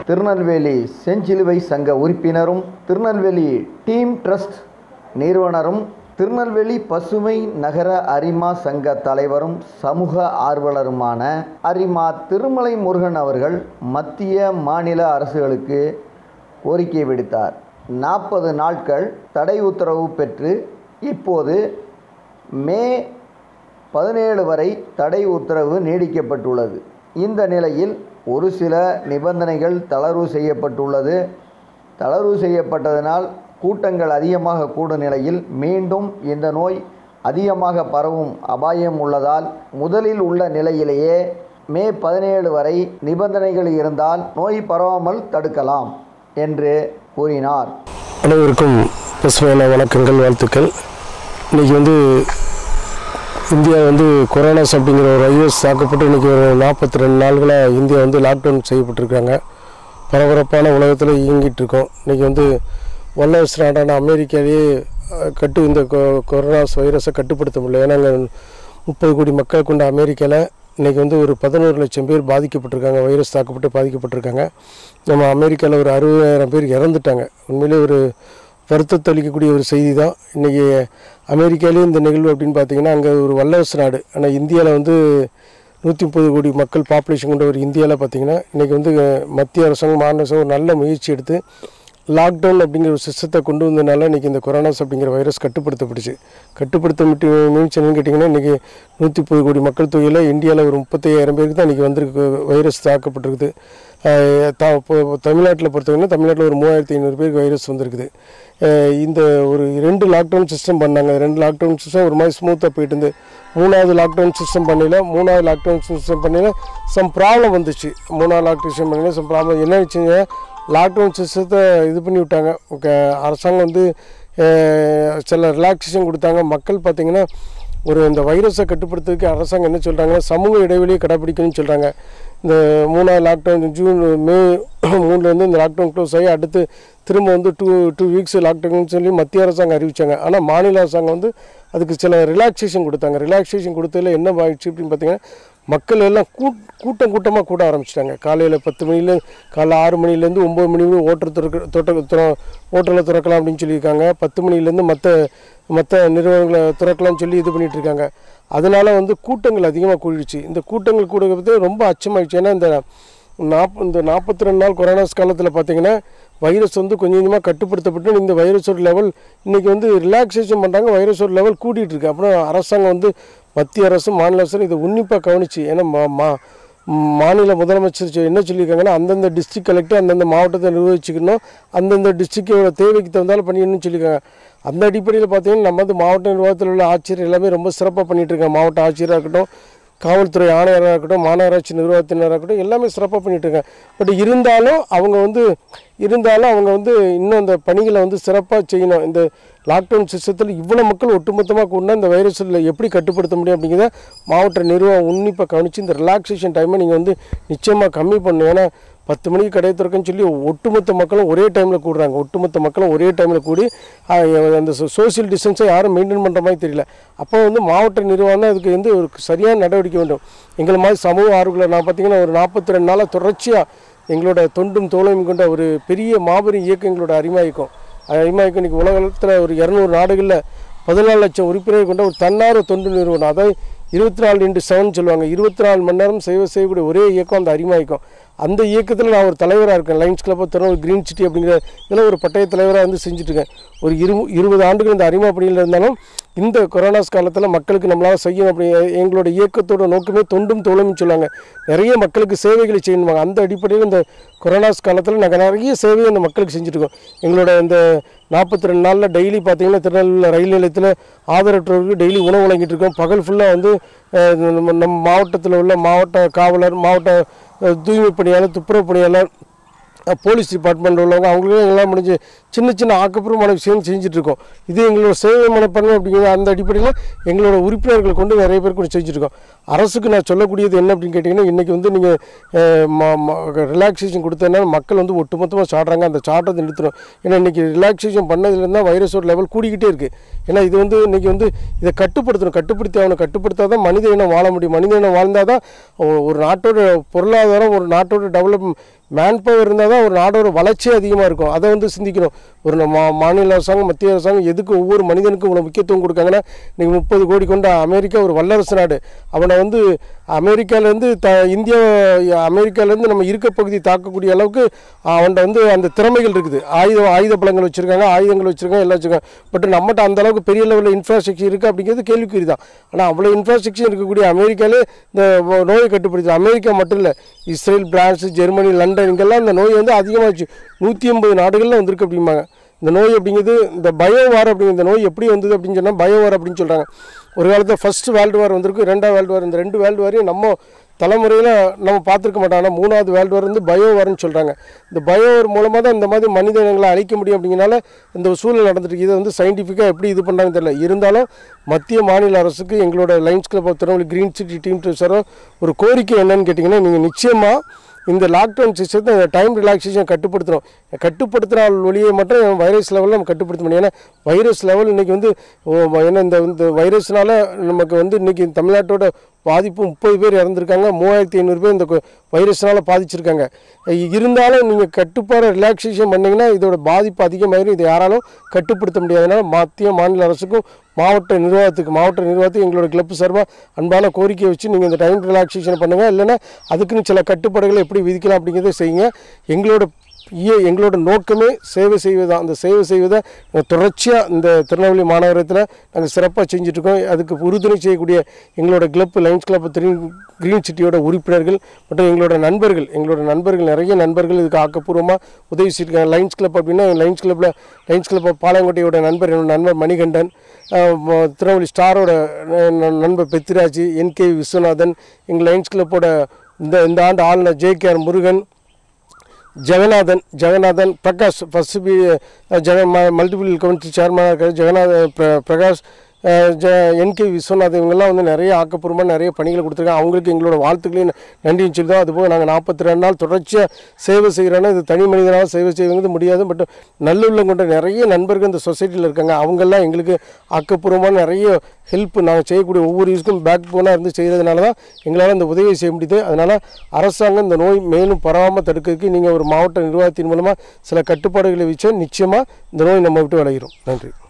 திருநெல்வேலி செஞ்சிலுவை சங்க உறுப்பினரும் திருநெல்வேலி டீம் ட்ரஸ்ட் நிறுவனரும் திருநெல்வேலி பசுமை நகர அரிமா சங்க தலைவரும் சமூக ஆர்வலருமான அரிமா திருமலை முருகன் அவர்கள் மத்திய மாநில அரசுகளுக்கு கோரிக்கை விடுத்தார் நாற்பது நாட்கள் தடை உத்தரவு பெற்று இப்போது மே பதினேழு வரை தடை உத்தரவு நீடிக்கப்பட்டுள்ளது இந்த நிலையில் ஒரு சில நிபந்தனைகள் தளர்வு செய்யப்பட்டுள்ளது தளர்வு செய்யப்பட்டதனால் கூட்டங்கள் அதிகமாக கூடும் நிலையில் மீண்டும் இந்த நோய் அதிகமாக பரவும் அபாயம் உள்ளதால் முதலில் உள்ள நிலையிலேயே மே பதினேழு வரை நிபந்தனைகள் இருந்தால் நோய் பரவாமல் தடுக்கலாம் என்று கூறினார் அனைவருக்கும் பசுமையான வணக்கங்கள் வாழ்த்துக்கள் இன்றைக்கி வந்து இந்தியா வந்து கொரோனாஸ் அப்படிங்கிற ஒரு வைரஸ் தாக்கப்பட்டு இன்றைக்கி ஒரு நாற்பத்தி ரெண்டு நாள்களாக இந்தியா வந்து லாக்டவுன் செய்யப்பட்டிருக்காங்க பரபரப்பான உலகத்தில் இயங்கிட்டு இருக்கோம் இன்றைக்கி வந்து வல்லரசு நாடான அமெரிக்காலேயே அஹ், கட்டு இந்த கொ- கொரோனாஸ் வைரஸை கட்டுப்படுத்த முடியல ஏன்னா அங்கே முப்பது கோடி மக்கள் கொண்ட அமெரிக்காவில் இன்றைக்கி வந்து ஒரு பதினோரு லட்சம் பேர் பாதிக்கப்பட்டிருக்காங்க வைரஸ் தாக்கப்பட்டு பாதிக்கப்பட்டிருக்காங்க நம்ம அமெரிக்காவில் ஒரு அறுபதாயிரம் பேர் இறந்துட்டாங்க உண்மையிலே ஒரு வருத்தத்தை அளிக்கக்கூடிய ஒரு செய்தி தான் இன்றைக்கி அமெரிக்காலேயே இந்த நிகழ்வு அப்படின்னு பார்த்தீங்கன்னா அங்கே ஒரு வல்லரசு நாடு ஆனால் இந்தியாவில் வந்து நூற்றி முப்பது கோடி மக்கள் பாப்புலேஷன் கொண்ட ஒரு இந்தியாவில் பார்த்தீங்கன்னா இன்றைக்கி வந்து அஹ், மத்திய அரசாங்கம் மாநில அரசாங்கம் ஒரு நல்ல முயற்சி எடுத்து லாக்டவுன் அப்படிங்கிற ஒரு சிஸ்டத்தை கொண்டு வந்ததுனால இன்றைக்கி இந்த கொரோனாஸ் அப்படிங்கிற வைரஸ் கட்டுப்படுத்தப்பட்டுச்சு கட்டுப்படுத்த விட்டு மீன்ஸ் என்னன்னு கேட்டிங்கன்னா இன்றைக்கி நூற்றி முப்பது கோடி மக்கள் தொகையில் இந்தியாவில் ஒரு முப்பத்தையாயிரம் பேருக்கு தான் இன்றைக்கி வந்திருக்கு வைரஸ் தாக்கப்பட்டிருக்குது அஹ் த இப்போ தமிழ்நாட்டில் பொறுத்தவரைக்கும் தமிழ்நாட்டில் ஒரு மூவாயிரத்தி ஐநூறு பேருக்கு வைரஸ் வந்திருக்குது அஹ் இந்த ஒரு ரெண்டு லாக்டவுன் சிஸ்டம் பண்ணாங்க ரெண்டு லாக்டவுன் சிஸ்டம் ஒரு மாதிரி ஸ்மூத்தாக போயிட்டு இருந்து மூணாவது லாக்டவுன் சிஸ்டம் பண்ணல மூணாவது லாக்டவுன் சிஸ்டம் பண்ணல சம் ப்ராப்ளம் வந்துச்சு மூணாவது லாக்டவுன் சிஸ்டம் பண்ணல சம் ப்ராப்ளம் என்ன ஆச்சுங்க லாக்டவுன் சிஸ்டத்தை இது பண்ணி விட்டாங்க க- அரசாங்கம் வந்து அஹ், சில ரிலாக்ஸேஷன் கொடுத்தாங்க மக்கள் பார்த்திங்கன்னா ஒரு இந்த வைரஸை கட்டுப்படுத்துறதுக்கு அரசாங்கம் என்ன சொல்கிறாங்கன்னா சமூக இடைவெளியை கடைப்பிடிக்கணும்னு சொல்கிறாங்க இந்த மூணாவது லாக்டவுன் ஜூன் மே மூணுலேருந்து இந்த லாக்டவுன் க்ளோஸ் ஆகி அடுத்து திரும்ப வந்து டூ டூ வீக்ஸ் லாக்டவுன் சொல்லி மத்திய அரசாங்கம் அறிவிச்சாங்க ஆனால் மாநில அரசாங்கம் வந்து அதுக்கு சில ரிலாக்ஸேஷன் கொடுத்தாங்க ரிலாக்ஸேஷன் கொடுத்ததில் என்ன ஆயிடுச்சு அப்படின்னு பார்த்தீங்கன்னா மக்கள் எல்லாம் கூட் கூட்டம் கூட்டமாக கூட ஆரம்பிச்சிட்டாங்க காலையில் பத்து மணில காலைல ஆறு மணிலேருந்து ஒம்பது மணி வரையும் ஓட்டர் திறக்க தொட்ட திற ஓட்டலை திறக்கலாம் அப்படின்னு சொல்லியிருக்காங்க பத்து மணிலேருந்து மற்ற மற்ற நிறுவனங்களை திறக்கலாம்னு சொல்லி இது பண்ணிட்டு இருக்காங்க அதனால வந்து கூட்டங்கள் அதிகமாக கூடிடுச்சு இந்த கூட்டங்கள் கூட பற்றி ரொம்ப அச்சமாயிடுச்சு ஏன்னா இந்த நாப் இந்த நாற்பத்தி ரெண்டு நாள் கொரோனாஸ் காலத்தில் பார்த்தீங்கன்னா வைரஸ் வந்து கொஞ்சம் கொஞ்சமாக கட்டுப்படுத்தப்பட்டு இந்த வைரஸோட லெவல் இன்றைக்கி வந்து ரிலாக்ஸேஷன் பண்ணுறாங்க வைரஸோட லெவல் கூட்டிகிட்டு இருக்கு அப்புறம் அரசாங்கம் வந்து மத்திய அரசும் மாநில அரசும் இதை உன்னிப்பாக கவனிச்சு ஏன்னா மா மா மாநில முதலமைச்சர் சொ- என்ன சொல்லியிருக்காங்கன்னா அந்தந்த டிஸ்ட்ரிக்ட் கலெக்டர் அந்தந்த மாவட்டத்தை நிர்வகிச்சுக்கணும் அந்தந்த டிஸ்ட்ரிக்டோட தேவைக்கு தகுந்தாலும் பண்ணிடணும்னு சொல்லியிருக்காங்க அந்த அடிப்படையில் பார்த்தீங்கன்னா நம்ம வந்து மாவட்ட நிர்வாகத்தில் உள்ள ஆட்சியர் எல்லாமே ரொம்ப சிறப்பாக பண்ணிட்டு இருக்காங்க மாவட்ட ஆட்சியராக இருக்கட்டும் காவல்துறை ஆணையராக இருக்கட்டும் மாநகராட்சி நிர்வாகத்தினராக இருக்கட்டும் எல்லாமே சிறப்பாக பண்ணிட்டு இருக்காங்க பட் இருந்தாலும் அவங்க வந்து இருந்தாலும் அவங்க வந்து இன்னும் அந்த பணிகளை வந்து சிறப்பாக செய்யணும் இந்த லாக்டவுன் சிஸ்டத்தில் இவ்வளோ மக்கள் ஒட்டுமொத்தமாக கொண்டு இந்த வைரஸில் எப்படி கட்டுப்படுத்த முடியும் அப்படிங்கிறத மாவட்ட நிர்வாகம் உன்னிப்பாக கவனித்து இந்த ரிலாக்ஸேஷன் டைமை நீங்கள் வந்து நிச்சயமாக கம்மி பண்ணணும் ஏன்னா பத்து மணிக்கு கடை திறக்குன்னு சொல்லி ஒட்டுமொத்த மக்களும் ஒரே டைமில் கூடுறாங்க ஒட்டுமொத்த மக்களும் ஒரே டைமில் கூடி ஆஹ், அந்த சோஷியல் டிஸ்டன்ஸை யாரும் மெயின்டைன் பண்ணுற மாதிரி தெரியல அப்போ வந்து மாவட்ட நிர்வாகம் தான் அதுக்கு வந்து ஒரு சரியான நடவடிக்கை வேண்டும் எங்களை மாதிரி சமூக ஆர்வலர் நான் பார்த்தீங்கன்னா ஒரு நாற்பத்தி ரெண்டு நாளாக தொடர்ச்சியாக எங்களோட தொண்டும் தோழமையும் கொண்ட ஒரு பெரிய மாபெரும் இயக்கம் எங்களோட அரிமா இயக்கம் அது அரிமா இயக்கம் இன்னைக்கு உலகத்தில் ஒரு இரநூறு நாடுகளில் பதினாலு லட்சம் உறுப்பினர்கள் கொண்ட ஒரு தன்னார்வ தொண்டு நிறுவனம் அதாவது இருபத்தி நாலு இன்ட்டு செவன் சொல்லுவாங்க இருபத்தி நாலு மணி நேரம் சேவை செய்யக்கூடிய ஒரே இயக்கம் அந்த அரிமா இயக்கம் அந்த இயக்கத்தில் நான் ஒரு தலைவராக இருக்கேன் Lions club Tirunelveli green city அப்படிங்கிற இதில் ஒரு பட்டய தலைவராக வந்து செஞ்சுட்டு இருக்கேன் ஒரு இரு இருபது ஆண்டுகள் இந்த அரிமா பணியில் இருந்தாலும் இந்த கொரோனாஸ் காலத்தில் மக்களுக்கு நம்மளால் செய்யணும் அப்படி எங்களோட இயக்கத்தோட நோக்கமே தொண்டும் தோழமைன்னு சொல்லுவாங்க நிறைய மக்களுக்கு சேவைகளை செய்யணுவாங்க அந்த அடிப்படையில் இந்த கொரோனாஸ் காலத்தில் நாங்கள் நிறைய சேவையை இந்த மக்களுக்கு செஞ்சுருக்கோம் எங்களோட இந்த நாற்பத்தி ரெண்டு நாளில் டெய்லி பார்த்தீங்கன்னா திருநெல்வேலி ரயில் நிலையத்தில் ஆதரவற்றவர்களுக்கு டெய்லி உணவு வழங்கிட்டு இருக்கோம் பகல் ஃபுல்லாக வந்து அஹ், நம்ம நம்ம மாவட்டத்தில் உள்ள மாவட்ட காவலர் மாவட்ட அஹ், தூய்மை பணியாளர் துப்புரவு பணியாளர் அஹ், போலீஸ் டிபார்ட்மெண்ட் உள்ளவங்க அவங்களுக்கும் எங்களால் முடிஞ்சு சின்ன சின்ன ஆக்கப்பூர்வமான விஷயம் செஞ்சுட்டு இருக்கோம் இது எங்களோட சேவை மனப்பான்மை அப்படிங்கிற அந்த அடிப்படையில் எங்களோட உறுப்பினர்கள் கொண்டு நிறைய பேர் கூட செஞ்சுருக்கோம் அரசுக்கு நான் சொல்லக்கூடியது என்ன அப்படின்னு கேட்டிங்கன்னா இன்றைக்கி வந்து நீங்கள் ரிலாக்ஸேஷன் கொடுத்ததுனால மக்கள் வந்து ஒட்டுமொத்தமாக சாடுறாங்க அந்த சாட்டத்தை நிறுத்தணும் ஏன்னா இன்றைக்கி ரிலாக்ஸேஷன் பண்ணதுலேருந்து தான் வைரஸோட லெவல் கூடிக்கிட்டே இருக்குது ஏன்னா இது வந்து இன்றைக்கி வந்து இதை கட்டுப்படுத்தணும் கட்டுப்படுத்தி அவனை கட்டுப்படுத்தா தான் மனித இனம் வாழ முடியும் மனித இனம் வாழ்ந்தால் தான் ஒ- ஒரு நாட்டோட பொருளாதாரம் ஒரு நாட்டோட டெவலப் மேன் பவர் இருந்தால் தான் ஒரு நாடோட வளர்ச்சி அதிகமாக இருக்கும் அதை வந்து சிந்திக்கணும் ஒரு நம்ம மாநில அரசாங்கம் மத்திய அரசாங்கம் எதுக்கு ஒவ்வொரு மனிதனுக்கும் இவ்வளோ முக்கியத்துவம் கொடுக்காங்கன்னா இன்றைக்கி முப்பது கோடி கொண்ட அமெரிக்கா ஒரு வல்லரசு நாடு அவனை வந்து அமெரிக்காவிலேருந்து த இந்தியா அமெரிக்காவிலேருந்து நம்ம இருக்க பகுதி தாக்கக்கூடிய அளவுக்கு அவன்கிட்ட வந்து அந்த திறமைகள் இருக்குது ஆயுத ஆயுத பலங்கள் வச்சுருக்காங்க ஆயுதங்கள் வச்சுருக்காங்க எல்லாம் வச்சுருக்காங்க பட் நம்மகிட்ட அந்த அளவுக்கு பெரிய லெவலில் இன்ஃப்ராஸ்ட்ரக்சர் இருக்குது அப்படிங்கிறது கேள்விக்குறி தான் ஆனால் அவ்வளோ இன்ஃப்ராஸ்ட்ரக்சர் இருக்கக்கூடிய அமெரிக்காலே இந்த வ- நோயை கட்டுப்படுத்துது அமெரிக்கா மட்டும் இல்லை இஸ்ரேல் பிரான்ஸ் ஜெர்மனி லண்டன் இங்கெல்லாம் இந்த நோய் வந்து அதிகமாகிடுச்சு நூற்றி ஐம்பது நாடுகளில் வந்திருக்கு அப்படிம்பாங்க இந்த நோய் அப்படிங்கிறது இந்த பயோவார் அப்படிங்கிற இந்த நோய் எப்படி வந்தது அப்படின்னு சொன்னால் பயோவார் அப்படின்னு சொல்கிறாங்க ஒரு காலத்தில் ஃபர்ஸ்ட் வேர்ல்டு வார் வந்திருக்கு ரெண்டாவது வேர்ல்டு வார் இந்த ரெண்டு வேர்ல்டு வாரையும் நம்ம தலைமுறையில் நம்ம பார்த்துருக்க மாட்டோம் ஆனால் மூணாவது வேர்ல்டு வார் வந்து பயோவார்னு சொல்கிறாங்க இந்த பயோவார் மூலமாக தான் இந்த மாதிரி மனித இனங்களை அழிக்க முடியும் அப்படிங்கிறனால இந்த ஒரு சூழல் நடந்துட்டு இருக்கு. இதை வந்து சயின்டிஃபிக்காக எப்படி இது பண்ணுறாங்கன்னு தெரியல இருந்தாலும் மத்திய மாநில அரசுக்கு எங்களோட Lions club of Tirunelveli green city team சாரோ ஒரு கோரிக்கை என்னன்னு கேட்டிங்கன்னா நீங்கள் நிச்சயமாக இந்த லாக்டவுன் சிஸ்டத்தை டைம் ரிலாக்ஸேஷன் கட்டுப்படுத்தணும் கட்டுப்படுத்தினால் ஒளியை மட்டும் வைரஸ் லெவலில் நம்ம கட்டுப்படுத்த முடியும் ஏன்னா வைரஸ் லெவல் இன்றைக்கி வந்து ஓ, ஏன்னா இந்த இந்த வைரஸ்னால நமக்கு வந்து இன்றைக்கி தமிழ்நாட்டோட பாதிப்பு முப்பது பேர் இறந்துருக்காங்க மூவாயிரத்தி ஐநூறு பேர் இந்த கொ- வைரஸ்னால பாதிச்சிருக்காங்க இ- இருந்தாலும் நீங்கள் கட்டுப்பாடு ரிலாக்ஸேஷன் பண்ணிங்கன்னா இதோட பாதிப்பு அதிகமாயிரும் இதை யாராலும் கட்டுப்படுத்த முடியாதனால மத்திய மாநில அரசுக்கும் மாவட்ட நிர்வாகத்துக்கு மாவட்ட நிர்வாகத்துக்கு எங்களோட கிளப் சார்பாக அன்பான கோரிக்கையை வச்சு நீங்கள் இந்த டைம் ரிலாக்ஸேஷன் பண்ணுங்கள் இல்லைன்னா அதுக்குன்னு சில கட்டுப்பாடுகளை எப்படி விதிக்கலாம் அப்படிங்கிறத செய்யுங்க எங்களோட இய- எங்களோட நோக்கமே சேவை செய்வது தான் அந்த சேவை செய்வதை நாங்கள் தொடர்ச்சியாக இந்த திருநெல்வேலி மாநகரத்தில் நாங்கள் சிறப்பாக செஞ்சுட்ருக்கோம் அதுக்கு உறுதுணை செய்யக்கூடிய எங்களோட கிளப் லைன்ஸ் கிளப் திரு கிரீன் சிட்டியோட உறுப்பினர்கள் மற்றும் எங்களோட நண்பர்கள் எங்களோட நண்பர்கள் நிறைய நண்பர்கள் இதுக்கு ஆக்கப்பூர்வமாக உதவி செய்திருக்காங்க லைன்ஸ் கிளப் அப்படின்னா லைன்ஸ் கிளப்பில் லைன்ஸ் கிளப் பாளையங்கோட்டையோட நண்பர் என்னோட நண்பர் மணிகண்டன் அஹ், ம- திருநெல்வேலி ஸ்டாரோட ந- ந- நண்பர் பெத்திராஜ் என்கே விஸ்வநாதன் எங்கள் லைன்ஸ் கிளப்போட இந்த இந்த ஆண்டு ஆளுநர் J K R Murugan Jeganathan Jeganathan Prakash first B ஜெக மல்டிபிள் கவுன்சில் சேர்மனாக இருக்கார் ஜெகநாத பிர- பிரகாஷ் அஹ், ஜ என்கே விஸ்வநாதன் இவங்கெல்லாம் வந்து நிறைய ஆக்கப்பூர்வமாக நிறைய பணிகளை கொடுத்துருக்காங்க அவங்களுக்கு எங்களோட வாழ்த்துக்களையும் நன்றின்னு சொல்லிதான் அதுபோக நாங்கள் நாற்பத்தி ரெண்டு நாள் தொடர்ச்சியாக சேவை செய்கிறோன்னா இது தனி மனிதனாக சேவை செய்வது முடியாது பட் நல்லுள்ளம் கொண்ட நிறைய நண்பர்கள் இந்த சொசைட்டியில் இருக்காங்க அவங்கெல்லாம் எங்களுக்கு ஆக்கப்பூர்வமான நிறைய ஹெல்ப் நாங்கள் செய்யக்கூடிய ஒவ்வொரு யூஸ்க்கும் பேக் போனாக இருந்து செய்கிறதுனால தான் எங்களால் இந்த உதவியை செய்ய முடியுது அதனால் அரசாங்கம் இந்த நோய் மேலும் பரவாமல் தடுக்கிறதுக்கு நீங்கள் ஒரு மாவட்ட நிர்வாகத்தின் மூலமாக சில கட்டுப்பாடுகளை வச்சா நிச்சயமாக இந்த நோய் நம்ம விட்டு விளையிடும் நன்றி